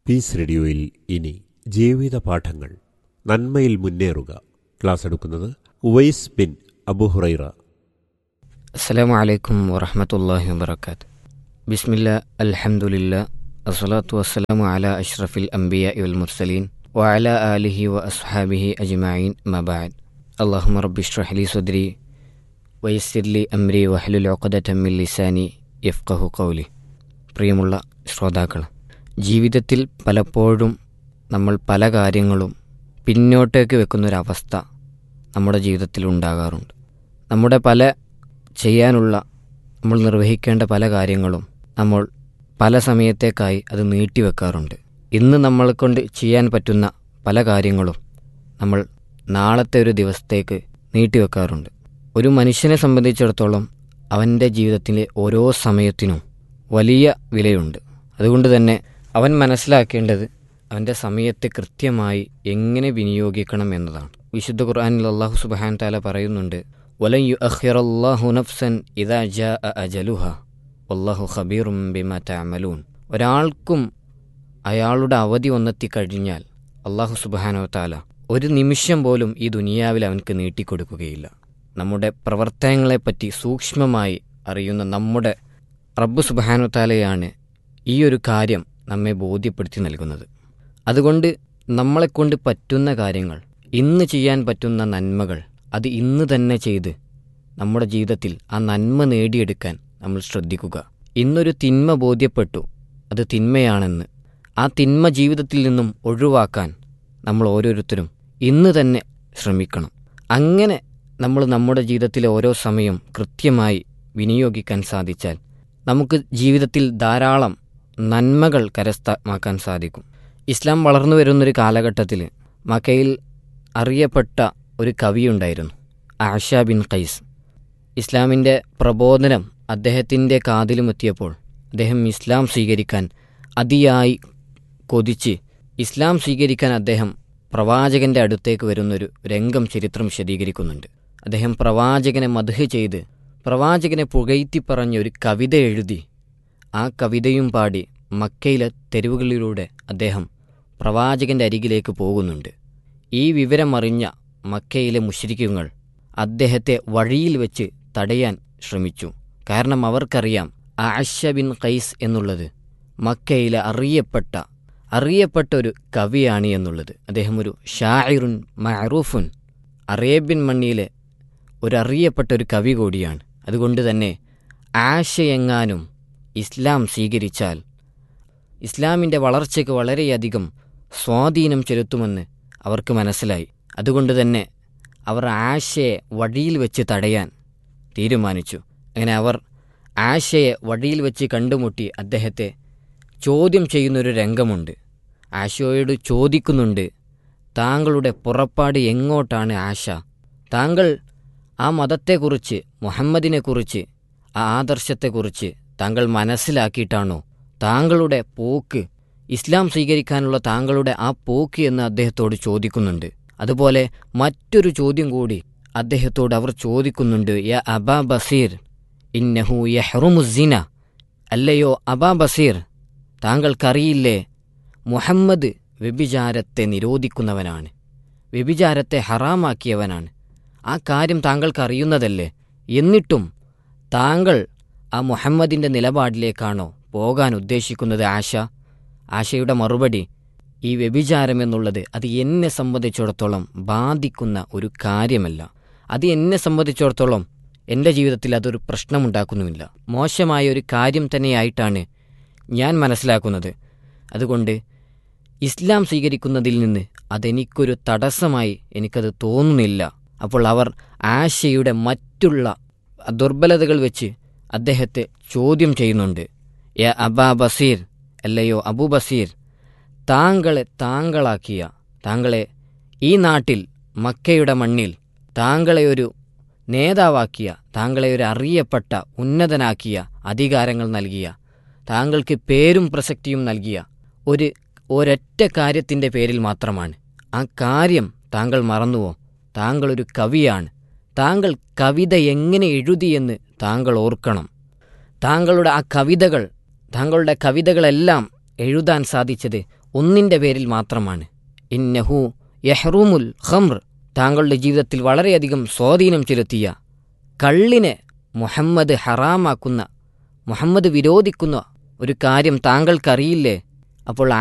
piece റേഡിയോയിൽ ഇനി ജീവിത പാഠങ്ങൾ നന്മയിൽ മുന്നേറുക ക്ലാസ് എടുക്കുന്നത് ഉവൈസ് ബിൻ അബുഹുറൈറ അസ്സലാമു അലൈക്കും വറഹമത്തല്ലാഹി വബർക്കാത്ത് ബിസ്മില്ല അൽഹംദുലില്ല അസ്സലാത്തു വസ്സലാമു അല അഷ്റഫിൽ അംബിയ വൽ മുർസലീൻ വഅല ആലിഹി വ അസ്ഹാബിഹി അജ്മഈൻ മബാദ് അല്ലാഹുമ്മ റബ്ബി ഇഷ്റഹ് ലി സദ്രി വയസ്സിർ ലി അംരി വഹ്ലുൽ ഉഖദത മിൻ ലിസാനി യഫ്ഖഹു ഖൗലി പ്രിയമുള്ള ശ്രോതാക്കൾ ജീവിതത്തിൽ പലപ്പോഴും നമ്മൾ പല കാര്യങ്ങളും പിന്നോട്ടേക്ക് വെക്കുന്നൊരവസ്ഥ നമ്മുടെ ജീവിതത്തിൽ ഉണ്ടാകാറുണ്ട് നമ്മുടെ പല ചെയ്യാനുള്ള നമ്മൾ നിർവഹിക്കേണ്ട പല കാര്യങ്ങളും നമ്മൾ പല സമയത്തേക്കായി അത് നീട്ടിവെക്കാറുണ്ട് ഇന്ന് നമ്മളെ കൊണ്ട് ചെയ്യാൻ പറ്റുന്ന പല കാര്യങ്ങളും നമ്മൾ നാളത്തെ ഒരു ദിവസത്തേക്ക് നീട്ടിവെക്കാറുണ്ട് ഒരു മനുഷ്യനെ സംബന്ധിച്ചിടത്തോളം അവൻ്റെ ജീവിതത്തിലെ ഓരോ സമയത്തിനും വലിയ വിലയുണ്ട് അതുകൊണ്ട് തന്നെ അവൻ മനസ്സിലാക്കേണ്ടത് അവൻ്റെ സമയത്തെ കൃത്യമായി എങ്ങനെ വിനിയോഗിക്കണം എന്നതാണ് വിശുദ്ധ ഖുർആനിൽ അള്ളാഹു സുബാൻ താല പറയുന്നുണ്ട് വലൻ യു അഖിറല്ലാഹു നഫ്സൻ ഇദാ ജാ അജലുഹ വല്ലാഹു ഖബീറും ബിമാ തഅമലൂൻ ഒരാൾക്കും അയാളുടെ അവധി വന്നെത്തിക്കഴിഞ്ഞാൽ അള്ളാഹു സുബാനോ താല ഒരു നിമിഷം പോലും ഈ ദുനിയാവിൽ അവൻക്ക് നീട്ടിക്കൊടുക്കുകയില്ല നമ്മുടെ പ്രവർത്തനങ്ങളെപ്പറ്റി സൂക്ഷ്മമായി അറിയുന്ന നമ്മുടെ റബ്ബ് സുബാനോ താലയാണ് ഈ ഒരു കാര്യം നമ്മെ ബോധ്യപ്പെടുത്തി നൽകുന്നത് അതുകൊണ്ട് നമ്മളെക്കൊണ്ട് പറ്റുന്ന കാര്യങ്ങൾ ഇന്ന് ചെയ്യാൻ പറ്റുന്ന നന്മകൾ അത് ഇന്ന് തന്നെ ചെയ്ത് നമ്മുടെ ജീവിതത്തിൽ ആ നന്മ നേടിയെടുക്കാൻ നമ്മൾ ശ്രദ്ധിക്കുക ഇന്നൊരു തിന്മ ബോധ്യപ്പെട്ടു അത് തിന്മയാണെന്ന് ആ തിന്മ ജീവിതത്തിൽ നിന്നും ഒഴിവാക്കാൻ നമ്മൾ ഓരോരുത്തരും ഇന്ന് തന്നെ ശ്രമിക്കണം അങ്ങനെ നമ്മൾ നമ്മുടെ ജീവിതത്തിലെ ഓരോ സമയം കൃത്യമായി വിനിയോഗിക്കാൻ സാധിച്ചാൽ നമുക്ക് ജീവിതത്തിൽ ധാരാളം നന്മകൾ കരസ്ഥമാക്കാൻ സാധിക്കും ഇസ്ലാം വളർന്നു വരുന്നൊരു കാലഘട്ടത്തിൽ മക്കയിൽ അറിയപ്പെട്ട ഒരു കവിയുണ്ടായിരുന്നു ആഷ ബിൻ ഖൈസ് ഇസ്ലാമിൻ്റെ പ്രബോധനം അദ്ദേഹത്തിൻ്റെ കാതിലുമെത്തിയപ്പോൾ അദ്ദേഹം ഇസ്ലാം സ്വീകരിക്കാൻ അതിയായി കൊതിച്ച് ഇസ്ലാം സ്വീകരിക്കാൻ അദ്ദേഹം പ്രവാചകന്റെ അടുത്തേക്ക് വരുന്നൊരു രംഗം ചരിത്രം വിശദീകരിക്കുന്നുണ്ട് അദ്ദേഹം പ്രവാചകനെ മധുഹ ചെയ്ത് പ്രവാചകനെ പുകഴ്ത്തി പറഞ്ഞ ഒരു കവിത എഴുതി ആ കവിതയും പാടി മക്കയിലെ തെരുവുകളിലൂടെ അദ്ദേഹം പ്രവാചകന്റെ അരികിലേക്ക് പോകുന്നുണ്ട് ഈ വിവരമറിഞ്ഞ മക്കയിലെ മുഷ്രിക്കുകൾ അദ്ദേഹത്തെ വഴിയിൽ വെച്ച് തടയാൻ ശ്രമിച്ചു കാരണം അവർക്കറിയാം ആഷ ബിൻ ഖൈസ് എന്നുള്ളത് മക്കയിലെ അറിയപ്പെട്ട അറിയപ്പെട്ട ഒരു കവിയാണ് എന്നുള്ളത് അദ്ദേഹം ഒരു ഷായിറുൻ മഅറൂഫുൻ അറേബ്യൻ മണ്ണിയിലെ ഒരു അറിയപ്പെട്ട ഒരു കവി കൂടിയാണ് അതുകൊണ്ട് തന്നെ ആശയെങ്ങാനും ഇസ്ലാം സ്വീകരിച്ചാൽ ഇസ്ലാമിൻ്റെ വളർച്ചയ്ക്ക് വളരെയധികം സ്വാധീനം ചെലുത്തുമെന്ന് അവർക്ക് മനസ്സിലായി അതുകൊണ്ട് തന്നെ അവർ ആശയെ വഴിയിൽ വെച്ച് തടയാൻ തീരുമാനിച്ചു അങ്ങനെ അവർ ആശയെ വഴിയിൽ വെച്ച് കണ്ടുമുട്ടി അദ്ദേഹത്തെ ചോദ്യം ചെയ്യുന്നൊരു രംഗമുണ്ട് ആശയോട് ചോദിക്കുന്നുണ്ട് താങ്കളുടെ പുറപ്പാട് എങ്ങോട്ടാണ് ആശ താങ്കൾ ആ മതത്തെക്കുറിച്ച് മുഹമ്മദിനെക്കുറിച്ച് ആ ആദർശത്തെക്കുറിച്ച് താങ്കൾ മനസ്സിലാക്കിയിട്ടാണോ താങ്കളുടെ പോക്ക് ഇസ്ലാം സ്വീകരിക്കാനുള്ള താങ്കളുടെ ആ പോക്ക് എന്ന് അദ്ദേഹത്തോട് ചോദിക്കുന്നുണ്ട് അതുപോലെ മറ്റൊരു ചോദ്യം കൂടി അദ്ദേഹത്തോട് അവർ ചോദിക്കുന്നുണ്ട് യ അബാ ബസീർ ഇന്നഹു യഹ്റുമുസിന അല്ലയോ അബാ ബസീർ താങ്കൾക്കറിയില്ലേ മുഹമ്മദ് വ്യഭിചാരത്തെ നിരോധിക്കുന്നവനാണ് വ്യഭിചാരത്തെ ഹറാമാക്കിയവനാണ് ആ കാര്യം താങ്കൾക്ക് അറിയുന്നതല്ലേ എന്നിട്ടും താങ്കൾ ആ മുഹമ്മദിൻ്റെ നിലപാടിലേക്കാണോ പോകാൻ ഉദ്ദേശിക്കുന്നത് ആശ ആശയുടെ മറുപടി ഈ വ്യഭിചാരം എന്നുള്ളത് അത് എന്നെ സംബന്ധിച്ചിടത്തോളം ബാധിക്കുന്ന ഒരു കാര്യമല്ല അത് എന്നെ സംബന്ധിച്ചിടത്തോളം എൻ്റെ ജീവിതത്തിൽ അതൊരു പ്രശ്നമുണ്ടാക്കുന്നുമില്ല മോശമായ ഒരു കാര്യം തന്നെയായിട്ടാണ് ഞാൻ മനസ്സിലാക്കുന്നത് അതുകൊണ്ട് ഇസ്ലാം സ്വീകരിക്കുന്നതിൽ നിന്ന് അതെനിക്കൊരു തടസ്സമായി എനിക്കത് തോന്നുന്നില്ല അപ്പോൾ അവർ ആശയുടെ മറ്റുള്ള ദുർബലതകൾ വെച്ച് അദ്ദേഹത്തെ ചോദ്യം ചെയ്യുന്നുണ്ട് യ അബാ ബസീർ അല്ലയോ അബു ബസീർ താങ്കളെ താങ്കളാക്കിയ താങ്കളെ ഈ നാട്ടിൽ മക്കയുടെ മണ്ണിൽ താങ്കളെ ഒരു നേതാവാക്കിയ താങ്കളെ ഒരു അറിയപ്പെട്ട ഉന്നതനാക്കിയ അധികാരങ്ങൾ നൽകിയ താങ്കൾക്ക് പേരും പ്രസക്തിയും നൽകിയ ഒരു ഒരൊറ്റ കാര്യത്തിൻ്റെ പേരിൽ മാത്രമാണ് ആ കാര്യം താങ്കൾ മറന്നുവോ താങ്കളൊരു കവിയാണ് താങ്കൾ കവിത എങ്ങനെ എഴുതിയെന്ന് താങ്കൾ ഓർക്കണം താങ്കളുടെ ആ കവിതകൾ താങ്കളുടെ കവിതകളെല്ലാം എഴുതാൻ സാധിച്ചത് ഒന്നിൻ്റെ പേരിൽ മാത്രമാണ് ഇന്നഹു യഹ്റൂമുൽ ഖംർ താങ്കളുടെ ജീവിതത്തിൽ വളരെയധികം സ്വാധീനം ചെലുത്തിയ കള്ളിനെ മുഹമ്മദ് ഹറാമാക്കുന്ന മുഹമ്മദ് വിരോധിക്കുന്ന ഒരു കാര്യം താങ്കൾക്കറിയില്ലേ അപ്പോൾ